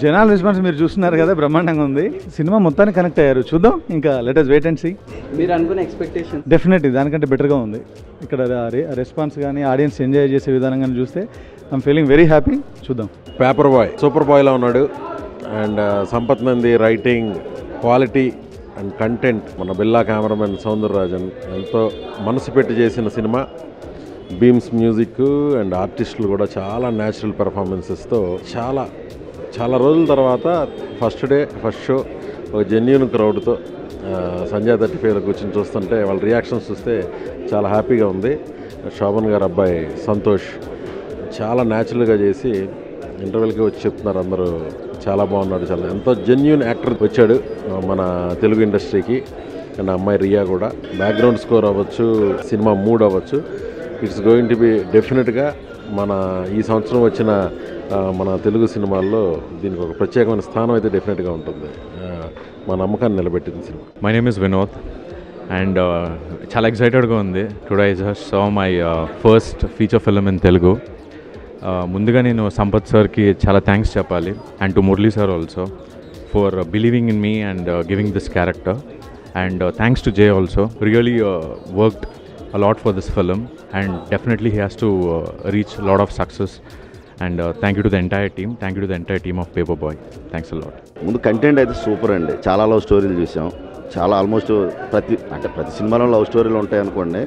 జనాల రెస్పాన్స్ మీరు చూస్తున్నారు కదా బ్రహ్మాండంగా ఉంది సినిమా మొత్తానికి కనెక్ట్ అయ్యారు చూద్దాం ఇంకా లెటెస్ట్ వెయిట్ అండ్ సీ మీరు అనుకున్న ఎక్స్పెక్టేషన్ డెఫినెట్లీ దానికంటే బెటర్గా ఉంది ఇక్కడ రెస్పాన్స్ కానీ ఆడియన్స్ ఎంజాయ్ చేసే విధానం కానీ చూస్తే ఐమ్ ఫీలింగ్ వెరీ హ్యాపీ చూద్దాం పేపర్ బాయ్ సూపర్ బాయ్లో ఉన్నాడు and Sampath Nandi writing quality and content మన బిల్లా కెమెరామెన్ సౌందరరాజన్ ఎంతో మనసు పెట్టి చేసిన సినిమా బీమ్స్ మ్యూజిక్ అండ్ ఆర్టిస్టులు కూడా చాలా న్యాచురల్ పెర్ఫార్మెన్సెస్తో చాలా చాలా రోజుల తర్వాత ఫస్ట్ డే ఫస్ట్ షో ఒక జెన్యున్ క్రౌడ్తో సంజయ్ థర్టీ ఫైవ్లో కూర్చొని చూస్తుంటే వాళ్ళ రియాక్షన్స్ చూస్తే చాలా హ్యాపీగా ఉంది శోభన్ గారు అబ్బాయి సంతోష్ చాలా న్యాచురల్గా చేసి ఇంటర్వెల్కి వచ్చి చెప్తున్నారు అందరూ చాలా బాగున్నాడు చాలా ఎంతో జెన్యున్ యాక్టర్ వచ్చాడు ఆ, మన తెలుగు ఇండస్ట్రీకి అండ్ అమ్మాయి రియా కూడా బ్యాక్గ్రౌండ్ స్కోర్ అవ్వచ్చు సినిమా మూడ్ అవ్వచ్చు ఇట్స్ గోయింగ్ టు బి డెఫినెట్గా మన ఈ సంవత్సరం వచ్చిన ఆ, మన తెలుగు సినిమాల్లో దీనికి ఒక ప్రత్యేకమైన స్థానం అయితే డెఫినెట్గా ఉంటుంది ఆ, మా నమ్మకాన్ని నిలబెట్టింది cinema my name is Vinod and చాలా ఎక్సైటెడ్గా ఉంది today I just saw my first feature film in Telugu Uh, ముందుగా నేను సంపత్ సార్కి చాలా థ్యాంక్స్ చెప్పాలి and to Murali sir also for believing in me and giving this character and thanks to Jay also really worked a lot for this film and definitely he has to reach lot of success and thank you to the entire team thank you to the entire team of paper boy thanks a lot ముందు content అయితే super అండి చాలా love స్టోరీలు చూసాం చాలా almost ప్రతి అంటే ప్రతి సినిమాలో లవ్ స్టోరీలు ఉంటాయి అనుకోండి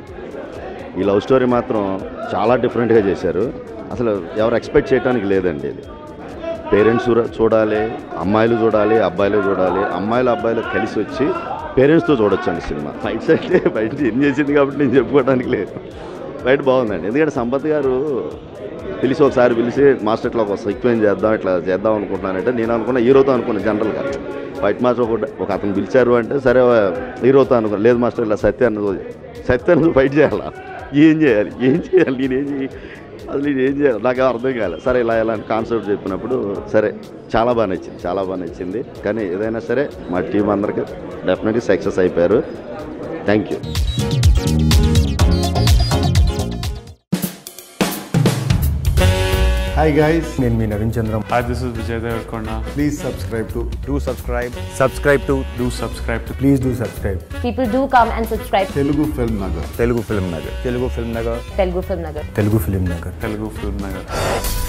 ఈ లవ్ స్టోరీ మాత్రం చాలా డిఫరెంట్గా చేశారు అసలు ఎవరు ఎక్స్పెక్ట్ చేయడానికి లేదండి ఇది పేరెంట్స్ చూడాలి అమ్మాయిలు చూడాలి అబ్బాయిలు చూడాలి అమ్మాయిలు అబ్బాయిలు కలిసి వచ్చి పేరెంట్స్తో చూడొచ్చండి సినిమా ఫైట్స్ అంటే బయట ఏం చేసింది కాబట్టి నేను చెప్పుకోవడానికి లేదు బయట బాగుందండి ఎందుకంటే సంపత్ గారు పిలిచి ఒకసారి పిలిచి మాస్టర్ ఇట్లా ఒక సీక్వెన్స్ చేద్దాం ఇట్లా చేద్దాం అనుకుంటున్నానంటే నేను అనుకున్న హీరోతో అనుకున్నాను జనరల్గా ఫైట్ మాస్టర్ ఒక ఒక అతను పిలిచారు అంటే సరే హీరోతో అనుకున్నా లేదు మాస్టర్ ఇలా సత్యాన్ని సత్యాన్ని ఫైట్ చేయాలా ఏం చేయాలి ఏం చేయాలి నేనేం చేయాలి అసలు నేను ఏం చేయాలి నాకు అర్థం కాలేదు సరే ఇలా ఇలా కాన్సెప్ట్ చెప్పినప్పుడు సరే చాలా బాగా నచ్చింది చాలా బాగా నచ్చింది కానీ ఏదైనా సరే మా టీం అందరికీ డెఫినెట్గా సక్సెస్ అయిపోయారు థ్యాంక్ యూ Hi guys, నేను మీ Naveen Chandra Hi, this is Vijay Devarkonda. please subscribe to do subscribe subscribe to Do subscribe to please do subscribe People do come and subscribe to Telugu Film Nagar. Telugu film Nagar Telugu film Nagar Telugu Film Nagar. Telugu film Nagar Telugu Film Nagar.